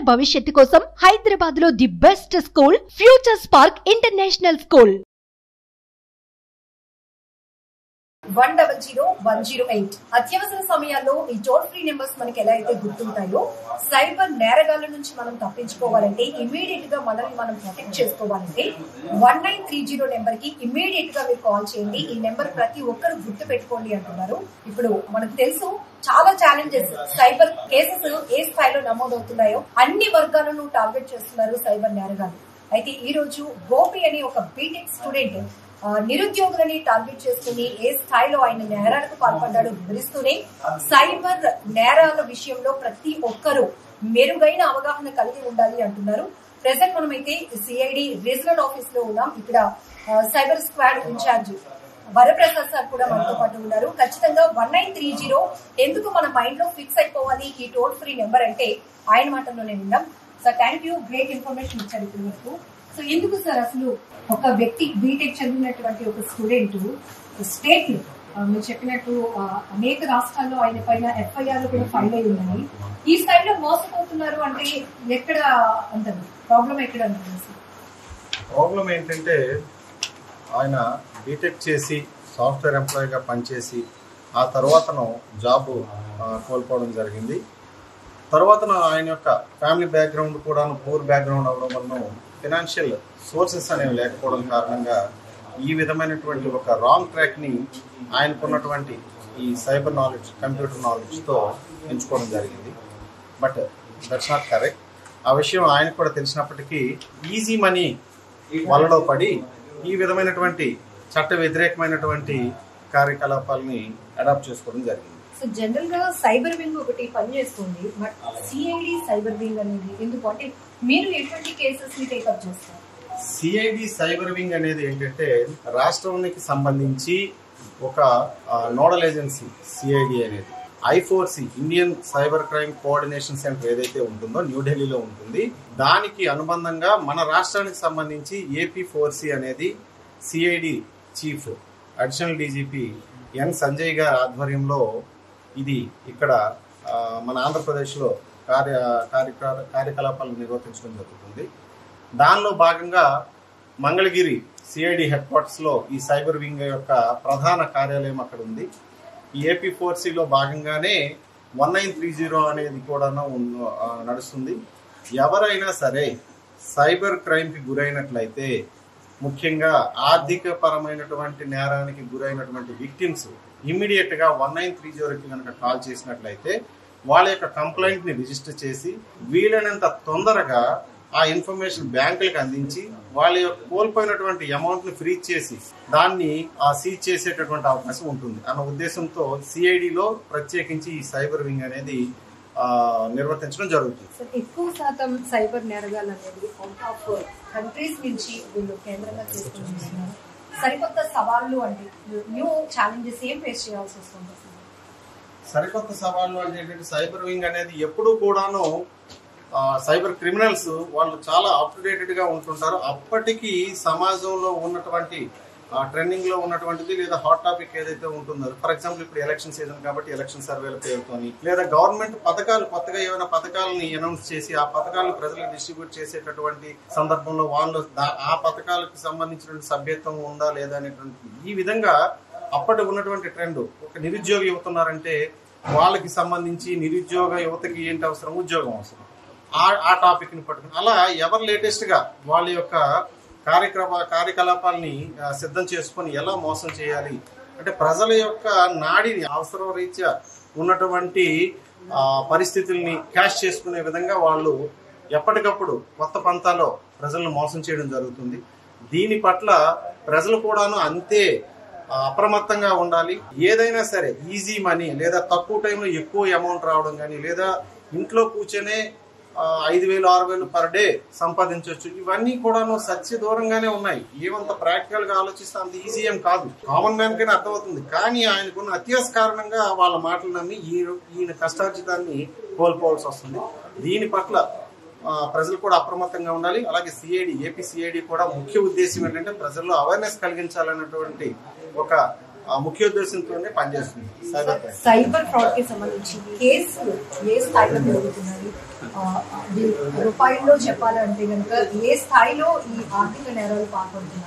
భవిష్యత్తు కోసం హైదరాబాద్ లో the best school Future Spark International School one double zero one zero eight అత్యవసర సమయాల్లో ఈ టోల్ ఫ్రీ నెంబర్స్ మనకి ఎలా అయితే గుర్తుంటాయో సైబర్ నేరగాళ్ళ నుంచి మనం తప్పించుకోవాలంటే ఇమీడియట్ గా మనల్ని మనం ప్రొటెక్ట్ చేసుకోవాలంటే one nine three zero number కి ఇమీడియట్ గా మీరు కాల్ చేయండి ఈ నెంబర్ ప్రతి ఒక్కరు గుర్తు పెట్టుకోండి అంటున్నారు ఇప్పుడు మనకు తెలుసు చాలా ఛాలెంజెస్ సైబర్ కేసెస్ ఏ స్థాయిలో నమోదవుతున్నాయో అన్ని వర్గాలను టార్గెట్ చేస్తున్నారు సైబర్ నేరగాళ్ళు అయితే ఈ రోజు గోపి అనే ఒక బీటెక్ స్టూడెంట్ ఆ, నిరుద్యోగులని టార్గెట్ చేసుకుని ఏ స్థాయిలో ఆయన నేరాలకు పాల్పడ్డాడో వివరిస్తూనే సైబర్ నేరాల విషయంలో ప్రతి ఒక్కరూ మెరుగైన అవగాహన కలిగి ఉండాలి అంటున్నారు ప్రెసెంట్ మనమైతే సిఐడి రీజనల్ ఆఫీస్ లో ఉన్నాం ఇక్కడ ఆ, cyber squad incharge Varaprasad sir కూడా మనతో పాటు ఉన్నారు ఖచ్చితంగా వన్ నైన్ త్రీ జీరో ఎందుకు మన మైండ్ లో ఫిక్స్ అయిపోవాలి ఈ టోల్ ఫ్రీ నెంబర్ అంటే ఆయన మాటల్లోనే విందాం sir thank you great information ఇచ్చారు ఇప్పుడు మీకు సో ఎందుకు సార్ అసలు ఒక వ్యక్తి బీటెక్ చదివినటువంటి ఒక స్టూడెంట్ స్టేట్ లో ఆ, మీరు చెప్పినట్టు ఆ, అనేక రాష్ట్రాల్లో ఆయన పైన ఎఫ్ఐఆర్ కూడా ఫైల్ అయి ఉన్నాయి ఈ స్థాయిలో మోసపోతున్నారు అంటే ఎక్కడ అంటారు ప్రాబ్లం ఎక్కడ అంటారు సార్ ప్రాబ్లం ఏంటంటే ఆయన బీటెక్ చేసి సాఫ్ట్వేర్ ఎంప్లాయీగా పనిచేసి ఆ తర్వాతను జాబ్ ఆ, కోల్పోవడం జరిగింది తర్వాతను ఆయన యొక్క ఫ్యామిలీ బ్యాక్గ్రౌండ్ కూడా పూర్ బ్యాక్గ్రౌండ్ అవ్వడం వలన ఫినాన్షియల్ సోర్సెస్ అనేవి లేకపోవడం కారణంగా ఈ విధమైనటువంటి ఒక రాంగ్ ట్రాక్ని ఆయనకున్నటువంటి ఈ సైబర్ నాలెడ్జ్ కంప్యూటర్ నాలెడ్జ్తో ఎంచుకోవడం జరిగింది బట్ దట్స్ నాట్ కరెక్ట్ ఆ విషయం ఆయనకు కూడా తెలిసినప్పటికీ ఈజీ మనీ వలలో పడి ఈ విధమైనటువంటి చట్ట వ్యతిరేకమైనటువంటి కార్యకలాపాలని అడాప్ట్ చేసుకోవడం జరిగింది సో జనరల్ గా సైబర్ వింగ్ ఒకటి పనిచేస్తుంది బట్ సిఐడి సైబర్ వింగ్ అనేది ఎందుకు అంటే మీరు ఎటువంటి కేసెస్ ని టేకప్ చేస్తారు సిఐడి సైబర్ వింగ్ అనేది ఏంటంటే రాష్ట్రానికి సంబంధించి ఒక ఆ, నోడల్ ఏజెన్సీ సిఐడి అనేది I four C Indian cyber crime coordination centre ఏదైతే ఉంటుందో న్యూఢిల్లీలో ఉంటుంది దానికి అనుబంధంగా మన రాష్ట్రానికి సంబంధించి ఏపీ ఫోర్సి అనేది CID chief additional DGP N Sanjay గారి ఆధ్వర్యంలో ఇది ఇక్కడ ఆ, మన ఆంధ్రప్రదేశ్లో కార్య కార్యక్ర కార్యకలాపాలు నిర్వర్తించడం జరుగుతుంది దానిలో భాగంగా మంగళగిరి సిఐడి హెడ్ క్వార్టర్స్లో ఈ సైబర్ వింగ్ యొక్క ప్రధాన కార్యాలయం అక్కడ ఉంది ఈ ఏపీ ఫోర్ సిలో భాగంగానే వన్ నైన్ త్రీ జీరో అనేది కూడా ఉన్న- ఆ, నడుస్తుంది ఎవరైనా సరే సైబర్ క్రైమ్కి గురైనట్లయితే ముఖ్యంగా ఆర్థిక పరమైనటువంటి నేరానికి గురైనటువంటి విక్టిమ్స్ ఇమ్మీడియట్ గా వన్ నైన్ త్రీ జీరోకి కనుక కాల్ చేసినట్లయితే వాళ్ళ యొక్క కంప్లైంట్ ని రిజిస్టర్ చేసి వీలైనంత తొందరగా ఆ ఇన్ఫర్మేషన్ బ్యాంకులకు అందించి వాళ్ళ యొక్క కోల్పోయినటువంటి అమౌంట్ ని ఫ్రీజ్ చేసి దాన్ని ఆ సీజ్ చేసేటటువంటి అవకాశం ఉంటుంది అన్న ఉద్దేశంతో సిఐడిలో ప్రత్యేకించి ఈ సైబర్ వింగ్ అనేది ఆ, నిర్వర్తించడం జరుగుతుంది సో ఎక్కువ శాతం సైబర్ నేరగాలు అనేది అవుట్ ఆఫ్ కంట్రీస్ నుంచి వీళ్ళు కేంద్రంగా చేసుకుని వస్తున్నారు సరికొత్త సవాళ్ళు అంటే న్యూ ఛాలెంజెస్ ఏం ఫేస్ చేయాల్సి వస్తుంది అసలు? సరికొత్త సవాళ్ళు అంటే ఏంటంటే సైబర్ వింగ్ అనేది ఎప్పుడు కూడాను ఆ, సైబర్ క్రిమినల్స్ వాళ్ళు చాలా అప్ టు డేటెడ్ గా ఉంటుంటారు అప్పటికి సమాజంలో ఉన్నటువంటి ట్రెండింగ్ లో ఉన్నటువంటిది లేదా హాట్ టాపిక్ ఏదైతే ఉంటుందో ఫర్ ఎగ్జాంపుల్ ఇప్పుడు ఎలక్షన్ సీజన్ కాబట్టి ఎలక్షన్ సర్వేల పేరుతోని లేదా గవర్నమెంట్ పథకాలు కొత్తగా ఏమైనా పథకాలని అనౌన్స్ చేసి ఆ పథకాలను ప్రజలకు డిస్ట్రిబ్యూట్ చేసేటటువంటి సందర్భంలో వాళ్ళు దా- ఆ పథకాలకు సంబంధించినటువంటి సభ్యత్వం ఉందా లేదా అనేటువంటి ఈ విధంగా అప్పటి ఉన్నటువంటి ట్రెండ్ ఒక నిరుద్యోగ యువత ఉన్నారంటే వాళ్ళకి సంబంధించి నిరుద్యోగ యువతకి ఏంటి అవసరం ఉద్యోగం అవసరం ఆ ఆ టాపిక్ ని పట్టుకుని అలా ఎవరు లేటెస్ట్ గా వాళ్ళ యొక్క కార్యక్రమ కార్యకలాపాలని ఆ, సిద్ధం చేసుకొని ఎలా మోసం చేయాలి అంటే ప్రజల యొక్క నాడిని అవసరం రీత్యా ఉన్నటువంటి ఆ, పరిస్థితుల్ని క్యాష్ చేసుకునే విధంగా వాళ్ళు ఎప్పటికప్పుడు కొత్త పంతాలో ప్రజలను మోసం చేయడం జరుగుతుంది దీని పట్ల ప్రజలు కూడాను అంతే ఆ, అప్రమత్తంగా ఉండాలి ఏదైనా సరే ఈజీ మనీ లేదా తక్కువ టైంలో ఎక్కువ అమౌంట్ రావడం కానీ లేదా ఇంట్లో కూర్చొనే ఆ, ఐదు వేలు ఆరు వేలు పర్ డే సంపాదించవచ్చు ఇవన్నీ కూడాను సత్య దూరంగానే ఉన్నాయి ఏమంత ప్రాక్టికల్ గా ఆలోచిస్తే అంత ఈజీ ఏం కాదు కామన్ మ్యాన్ కైనా అర్థమవుతుంది కానీ ఆయనకున్న అత్యాస కారణంగా వాళ్ళ మాటలు నమ్మి ఈయన ఈయన కష్టార్జితాన్ని కోల్పోవాల్సి వస్తుంది దీని పట్ల ఆ, ప్రజలు కూడా అప్రమత్తంగా ఉండాలి అలాగే సిఐడి ఏపీ సిఐడి కూడా ముఖ్య ఉద్దేశం ఏంటంటే ప్రజల్లో అవేర్నెస్ కలిగించాలన్నటువంటి ఒక ఆ ముఖ్య ఉద్దేశంతోనే పనిచేస్తుంది సైబర్ క్రైమ్ సైబర్ ఫ్రాడ్ కి సంబంధించి కేసులు ఏ స్థాయిలో పెరుగుతున్నాయి ఆ, అది రూపాయల్లో చెప్పాలంటే కనుక ఏ స్థాయిలో ఈ ఆర్థిక నేరాలు పాల్పడుతున్నారు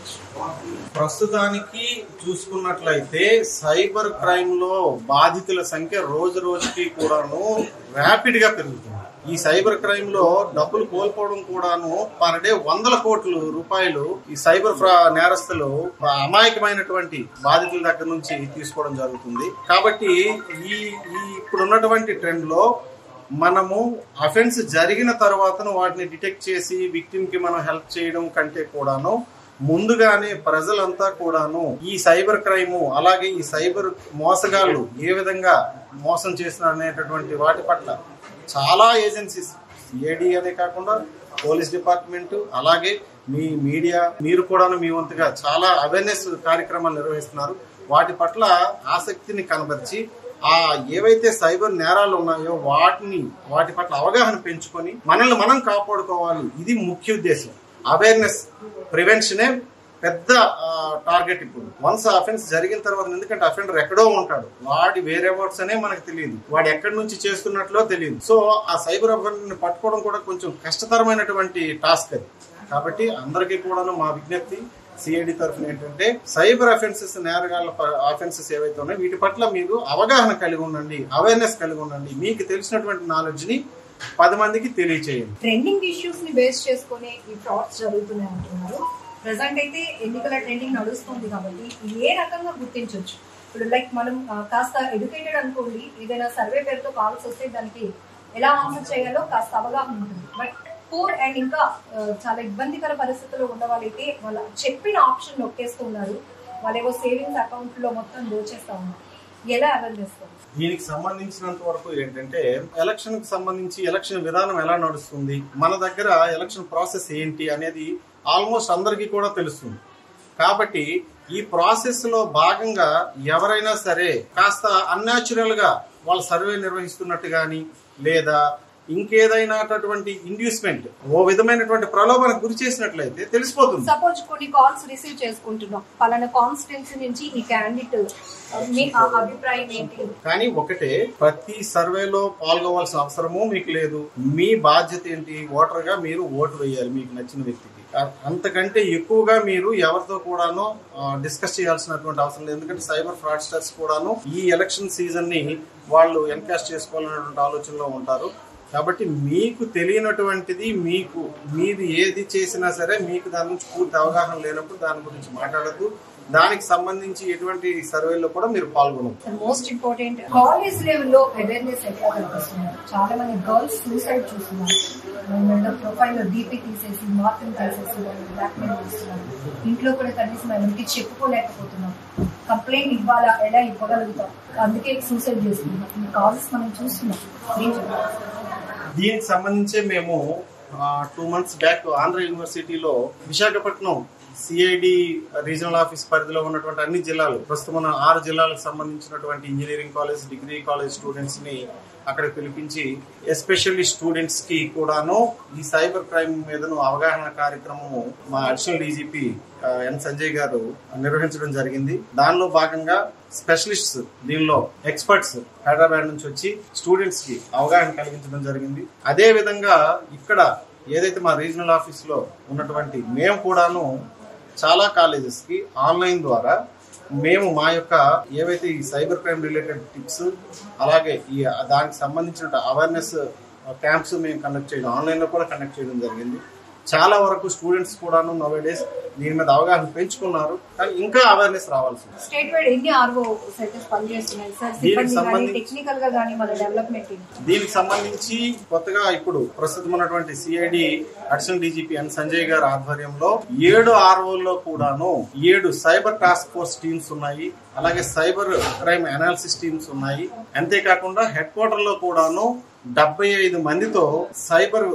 ప్రస్తుతానికి చూసుకున్నట్లయితే సైబర్ క్రైమ్ లో బాధితుల సంఖ్య రోజు రోజుకి కూడాను ర్యాపిడ్ గా పెరుగుతుంది ఈ సైబర్ క్రైమ్ లో డబ్బులు కోల్పోవడం కూడాను పర్ డే వందల కోట్ల రూపాయలు ఈ సైబర్ ఫ్రా నేరస్తులు అమాయకమైనటువంటి బాధితుల దగ్గర నుంచి తీసుకోవడం జరుగుతుంది కాబట్టి ఈ ఈ ఇప్పుడున్నటువంటి ట్రెండ్ లో మనము అఫెన్స్ జరిగిన తర్వాతను వాటిని డిటెక్ట్ చేసి విక్టిమ్ కి మనం హెల్ప్ చేయడం కంటే కూడాను ముందుగానే ప్రజలంతా కూడాను ఈ సైబర్ క్రైమ్ అలాగే ఈ సైబర్ మోసగాళ్ళు ఏ విధంగా మోసం చేస్తున్నారు అనేటటువంటి వాటి పట్ల చాలా ఏజెన్సీస్ ఏడీ అనే కాకుండా పోలీస్ డిపార్ట్మెంట్ అలాగే మీ మీడియా మీరు కూడాను మీ వంతుగా చాలా అవేర్నెస్ కార్యక్రమాలు నిర్వహిస్తున్నారు వాటి పట్ల ఆసక్తిని కనబరిచి ఆ ఏవైతే సైబర్ నేరాలు ఉన్నాయో వాటిని వాటి పట్ల అవగాహన పెంచుకొని మనల్ని మనం కాపాడుకోవాలి ఇది ముఖ్య ఉద్దేశం అవేర్నెస్ ప్రివెన్షనే పెద్ద టార్గెట్ ఇప్పుడు వన్స్ అఫెన్స్ జరిగిన తర్వాత ఎందుకంటే అఫెండర్ ఎక్కడో ఉంటాడు వాడి వేరే వర్డ్స్ అనే మనకు తెలియదు వాడు ఎక్కడి నుంచి చేస్తున్నట్లో తెలియదు సో ఆ సైబర్ అఫెండర్ పట్టుకోవడం కూడా కొంచెం కష్టతరమైనటువంటి టాస్క్ అది కాబట్టి అందరికీ కూడాను మా విజ్ఞప్తి సిఐడి తరఫున ఏంటంటే సైబర్ అఫెన్సెస్ నేరగాళ్ళ అఫెన్సెస్ ఏవైతే ఉన్నాయో వీటి పట్ల మీరు అవగాహన కలిగి ఉండండి అవేర్నెస్ కలిగి ఉండండి మీకు తెలిసినటువంటి నాలెడ్జ్ ని పది మందికి తెలియచేయండి ట్రెండింగ్ ఇష్యూస్ ని బేస్ చేసుకుని ఈ ఫ్రాడ్స్ జరుగుతున్నాయి అంటున్నారు ప్రజెంట్ అయితే ఎన్నికల ట్రెండింగ్ నడుస్తుంది కాబట్టి ఏ రకంగా గుర్తించవచ్చు ఇప్పుడు లైక్ మనం ఆ, కాస్త ఎడ్యుకేటెడ్ అనుకోండి ఏదైనా సర్వే పేరుతో కాల్స్ వస్తే దానికి ఎలా ఆన్సర్ చేయాలో కాస్త అవగాహన ఉంటుంది బట్ పూర్ అండ్ ఇంకా ఆ, చాలా ఇబ్బందికర పరిస్థితుల్లో ఉన్న వాళ్ళైతే వాళ్ళ చెప్పిన ఆప్షన్ నొక్కేస్తున్నారు వాళ్ళేవో సేవింగ్స్ అకౌంట్ లో మొత్తం దోచేస్తా ఉన్నారు ఎలా అవేర్ చేస్తారు దీనికి సంబంధించినంత వరకు ఏంటంటే ఎలక్షన్ కి సంబంధించి ఎలక్షన్ విధానం ఎలా నడుస్తుంది మన దగ్గర ఎలక్షన్ ప్రాసెస్ ఏంటి అనేది ఆల్మోస్ట్ అందరికీ కూడా తెలుస్తుంది కాబట్టి ఈ ప్రాసెస్ లో భాగంగా ఎవరైనా సరే కాస్త అన్యాచురల్ గా వాళ్ళ సర్వే నిర్వహిస్తున్నట్టు గాని లేదా ఇంకేదైనాటువంటి ఇండ్యూస్మెంట్ ఓ విధమైనటువంటి ప్రలోభానికి గురి చేసినట్లయితే తెలిసిపోతుంది సపోజ్ కొన్ని కాల్స్ రిసీవ్ చేసుకుంటున్నాం పలానా కాన్స్టిట్యున్సీ నుంచి ఈ క్యాండిడేట్ మీ ఆ అభిప్రాయం ఏంటి కానీ ఒకటే ప్రతి సర్వేలో పాల్గొవాల్సిన అవసరము మీకు లేదు మీ బాధ్యత ఏంటి ఓటర్ గా మీరు ఓటు వేయాలి మీకు నచ్చిన వ్యక్తికి అ- అంతకంటే ఎక్కువగా మీరు ఎవరితో కూడాను డిస్కస్ చేయాల్సినటువంటి అవసరం లేదు ఎందుకంటే సైబర్ ఫ్రాడ్స్టర్స్ కూడాను ఈ ఎలక్షన్ సీజన్ ని వాళ్ళు ఎన్కాస్ట్ చేసుకోవాలనేటువంటి ఆలోచనలో ఉంటారు కాబట్టి మీకు తెలియనటువంటిది మీకు మీది ఏది చేసినా సరే మీకు దాని నుంచి పూర్తి అవగాహన లేనప్పుడు దాని గురించి మాట్లాడద్దు దానికి సంబంధించి ఎటువంటి సర్వేలో కూడా మీరు పాల్గొనదు మోస్ట్ ఇంపార్టెంట్ కాలేజ్ లెవెల్లో అవేర్నెస్ ఎట్లా కనిపిస్తున్నారు చాలా మంది గర్ల్స్ సూసైడ్ చూస్తున్నారు ప్రొఫైల్ లో డీపీ తీసేసి మార్కింగ్ తీసేసి బ్లాక్ మెయిల్ చేస్తున్నారు ఇంట్లో కూడా కనీసం ఎవరికి చెప్పుకోలేకపోతున్నాం కంప్లైంట్ ఇవ్వాలా ఎలా ఇవ్వగలుగుతాం అందుకే సూసైడ్ చేస్తున్నాం ఈ కాల్స్ మనం చూస్తున్నాం ఏం చెప్తారు? దీనికి సంబంధించే మేము టూ మంత్స్ బ్యాక్ ఆంధ్ర యూనివర్సిటీలో విశాఖపట్నం సిఐడి రీజనల్ ఆఫీస్ పరిధిలో ఉన్నటువంటి అన్ని జిల్లాలు ప్రస్తుతం మన ఆరు జిల్లాలకు సంబంధించినటువంటి engineering college degree college students ని అక్కడ పిలిపించి ఎస్పెషల్లీ స్టూడెంట్స్ కి కూడాను ఈ సైబర్ క్రైమ్ మీదను అవగాహన కార్యక్రమము మా అడిషనల్ డీజీపీ ఎన్ సంజయ్ గారు నిర్వహించడం జరిగింది దానిలో భాగంగా స్పెషలిస్ట్స్ దీనిలో ఎక్స్పర్ట్స్ హైదరాబాద్ నుంచి వచ్చి స్టూడెంట్స్ కి అవగాహన కలిగించడం జరిగింది అదే విధంగా ఇక్కడ ఏదైతే మా రీజనల్ ఆఫీస్ లో ఉన్నటువంటి మేము కూడాను చాలా కాలేజెస్ కి ఆన్లైన్ ద్వారా మేము మా యొక్క ఏవైతే ఈ సైబర్ క్రైమ్ రిలేటెడ్ టిప్స్ అలాగే ఈ దానికి సంబంధించిన అవేర్నెస్ క్యాంప్స్ మేము కండక్ట్ చేయడం ఆన్లైన్ లో కూడా కండక్ట్ చేయడం జరిగింది చాలా వరకు స్టూడెంట్స్ కూడాను నోవే డేస్ దీని మీద అవగాహన పెంచుకున్నారు కానీ ఇంకా అవేర్నెస్ రావాల్సి ఉంది స్టేట్ వైడ్ ఎన్ని ఆర్ఓ సెంటర్స్ పనిచేస్తున్నాయి సార్ దీనికి సిబ్బంది కానీ సంబంధించి- టెక్నికల్ గా కానీ మన డెవలప్మెంట్ ఏంటి దీనికి సంబంధించి కొత్తగా ఇప్పుడు ప్రస్తుతం ఉన్నటువంటి CID additional DGP N Sanjay గారి ఆధ్వర్యంలో ఏడు ఆర్ఓల్లో కూడాను ఏడు సైబర్ టాస్క్ ఫోర్స్ టీమ్స్ ఉన్నాయి అలాగే సైబర్ క్రైమ్ అనాలిసిస్ టీమ్స్ ఉన్నాయి అంతేకాకుండా హెడ్ క్వార్టర్ లో కూడాను డెబ్బై ఐదు మందితో సైబర్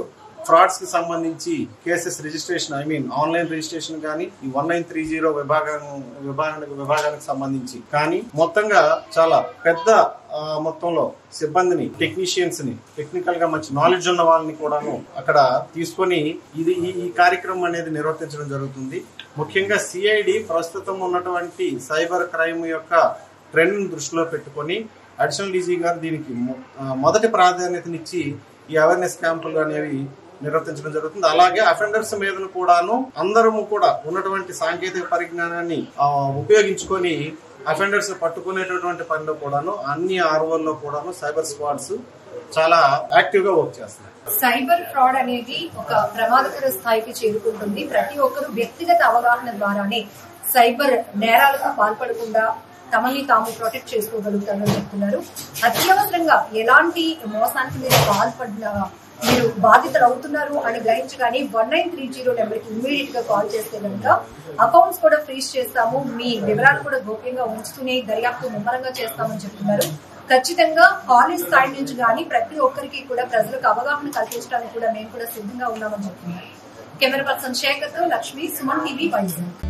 ఫ్రాడ్స్ కి సంబంధించి cases registration I mean online registration కానీ ఈ వన్ నైన్ త్రీ జీరో విభాగం విభాగానికి విభాగానికి సంబంధించి కానీ మొత్తంగా చాలా పెద్ద ఆ, మొత్తంలో సిబ్బందిని టెక్నీషియన్స్ ని టెక్నికల్ గా మంచి నాలెడ్జ్ ఉన్న వాళ్ళని కూడాను అక్కడ తీసుకొని ఇది ఈ ఈ కార్యక్రమం అనేది నిర్వర్తించడం జరుగుతుంది ముఖ్యంగా సిఐడి ప్రస్తుతం ఉన్నటువంటి సైబర్ క్రైమ్ యొక్క ట్రెండ్ దృష్టిలో పెట్టుకొని అడిషనల్ డీజీ గారు దీనికి మొ- ఆ, మొదటి ప్రాధాన్యతనిచ్చి ఈ అవేర్నెస్ క్యాంపులు అనేవి నిర్వర్తించడం జరుగుతుంది అలాగే అఫెండర్స్ మీద కూడాను అందరము కూడా ఉన్నటువంటి సాంకేతిక పరిజ్ఞానాన్ని ఆ, ఉపయోగించుకొని అఫెండర్స్ పట్టుకునేటటువంటి పనిలో కూడాను అన్ని ఆర్ఓల్లో కూడాను సైబర్ స్క్వాడ్స్ చాలా యాక్టివ్ గా వర్క్ చేస్తున్నాయి సైబర్ ఫ్రాడ్ అనేది ఒక ప్రమాదకర స్థాయికి చేరుకుంటుంది ప్రతి ఒక్కరూ వ్యక్తిగత అవగాహన ద్వారానే సైబర్ నేరాలకు పాల్పడకుండా తమని తాము ప్రొటెక్ట్ చేసుకోగలుగుతారని చెప్తున్నారు అత్యవసరంగా ఎలాంటి మోసానికి మీరు పాల్పడిన మీరు బాధితులు అవుతున్నారు అని గ్రహించగానే one nine three zero number కి ఇమీడియట్ గా కాల్ చేస్తే కనుక అకౌంట్స్ కూడా ఫ్రీజ్ చేస్తాము మీ వివరాలు కూడా గోప్యంగా ఉంచుతూనే దర్యాప్తు ముమ్మరంగా చేస్తామని చెప్తున్నారు ఖచ్చితంగా కాలేజ్ స్థాయి నుంచి కానీ ప్రతి ఒక్కరికి కూడా ప్రజలకు అవగాహన కల్పించడానికి కూడా మేము కూడా సిద్ధంగా ఉన్నామని చెప్తున్నారు కెమెరా పర్సన్ శేఖర్ తో లక్ష్మి సుమన్ టీవీ వైజాగ్